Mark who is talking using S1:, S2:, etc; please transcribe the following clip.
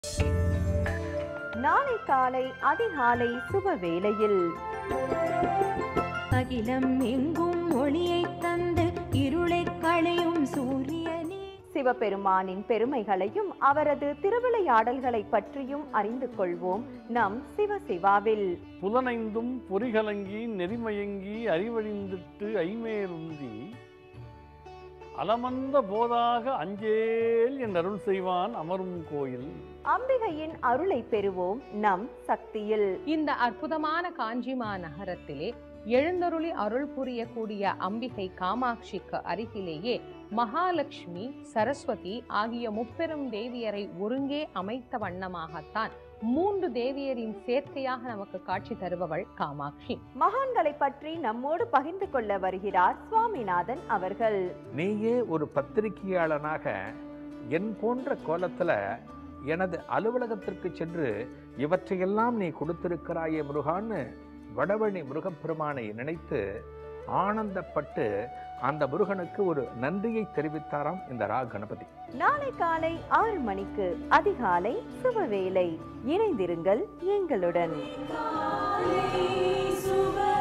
S1: நாளை காலை அதிகாலை சுப வேளையில்
S2: அகிலம் எங்கும் ஒளியை தந்து இருளை களையும் சூரியனே
S1: சிவபெருமானின் பெருமைகளையும் அவரது திருவிளையாடல்களை பற்றியும் அறிந்து கொள்வோம் நம் சிவசிவாவில்
S3: புலனைந்தும் பொறிகலங்கி நெறிமயங்கி அறிவழிந்திட்டு ஐமேலுந்தி அலமந்த போதாக அஞ்சேல் என் அருள் செய்வான் அமரும் கோயில்
S1: அம்பிகையின் அருளை பெறுவோம் நம் சக்தியில்
S4: இந்த அற்புதமான காஞ்சிமா நகரத்திலே எழுந்தருளி அருள் புரியக்கூடிய அம்பிகை காமாட்சிக்கு அருகிலேயே மகாலட்சுமி சரஸ்வதி ஆகிய முப்பெரும் தேவியரை ஒருங்கே அமைத்த வண்ணமாகத்தான் மூன்று தேவியரின் சேர்க்கையாக நமக்கு காட்சி தருபவள் காமாட்சி
S1: மகான்களை பற்றி நம்மோடு பகிர்ந்து கொள்ள வருகிறார் சுவாமிநாதன் அவர்கள்
S5: நீயே ஒரு பத்திரிகையாளனாக என் போன்ற கோலத்துல எனது அலுவலகத்திற்கு சென்று இவற்றையெல்லாம் நீ கொடுத்திருக்கிறாயே முருகான்னு வடவழி முருகப்பெருமானை நினைத்து ஆனந்தப்பட்டு அந்த முருகனுக்கு ஒரு நன்றியை தெரிவித்தாராம் இந்த ரா கணபதி
S1: நாளை காலை ஆறு மணிக்கு அதிகாலை சுபவேளை இணைந்திருங்கள் எங்களுடன்
S2: காலை சுப